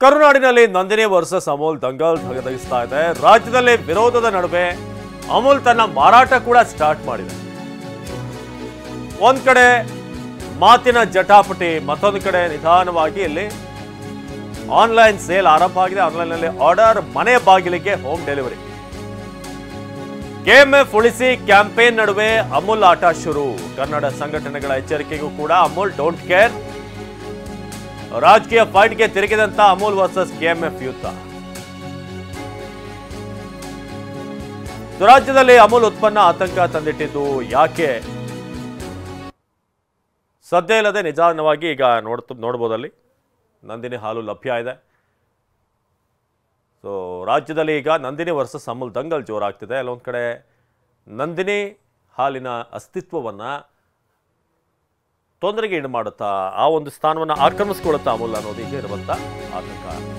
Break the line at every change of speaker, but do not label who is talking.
ಕರುನಾಡಿನಲ್ಲಿ Nandini versus Amul ದಂಗಲ್ ಧಗಧಗಿಸ್ತಾ ಇದೆ ರಾಜ್ಯದಲ್ಲಿ ವಿರೋಧದ ನಡುವೆ ಅಮೂಲ್ ತನ್ನ ಮಾರಾಟ ಕೂಡ ಸ್ಟಾರ್ಟ್ ಮಾಡಿದೆ ಒಂದ್ ಕಡೆ ಮಾತಿನ ಜಟಾಪಟಿ ಮತ್ತೊಂದು ಕಡೆ ನಿಧಾನವಾಗಿ ಇಲ್ಲಿ ಆನ್ಲೈನ್ ಸೇಲ್ ಆರಂಭ ಆಗಿದೆ ಆನ್ಲೈನ್ ನಲ್ಲಿ ಆರ್ಡರ್ ಮನೆ ಬಾಗಿಲಿಗೆ ಹೋಮ್ ಡೆಲಿವರಿ ಕೆಎಂಎಫ್ ಉಳಿಸಿ ಕ್ಯಾಂಪೇನ್ ನಡುವೆ ಅಮೂಲ್ ಆಟ ಶುರು ಕನ್ನಡ ಸಂಘಟನೆಗಳ ಎಚ್ಚರಿಕೆಗೂ ಕೂಡ ಅಮೂಲ್ ಡೋಂಟ್ ಕೇರ್ ರಾಜಕೀಯ ಫೈಟ್ಗೆ ತಿರುಗಿದಂತ ಅಮೂಲ್ ವರ್ಸಸ್ ಕೆಎಂಎಫ್ ಯುದ್ಧ ರಾಜ್ಯದಲ್ಲಿ ಅಮೂಲ್ ಉತ್ಪನ್ನ ಆತಂಕ ತಂದಿಟ್ಟಿದ್ದು ಯಾಕೆ ಸದ್ಯ ಇಲ್ಲದೆ ನಿಧಾನವಾಗಿ ಈಗ ನೋಡ್ತ ನೋಡ್ಬೋದಲ್ಲಿ ನಂದಿನಿ ಹಾಲು ಲಭ್ಯ ಇದೆ ಸೊ ರಾಜ್ಯದಲ್ಲಿ ಈಗ ನಂದಿನಿ ವರ್ಸಸ್ ಅಮೂಲ್ ದಂಗಲ್ ಜೋರಾಗ್ತಿದೆ ಅಲ್ಲೊಂದು ಕಡೆ ನಂದಿನಿ ಹಾಲಿನ ಅಸ್ತಿತ್ವವನ್ನು ತೊಂದರೆಗೆ ಈಡು ಮಾಡುತ್ತಾ ಆ ಒಂದು ಸ್ಥಾನವನ್ನು ಆಕ್ರಮಿಸ್ಕೊಳ್ಳುತ್ತಾ ಅಮೂಲ್ ಅನ್ನೋದು ಈಗ ಇರುವಂಥ ಆತಂಕ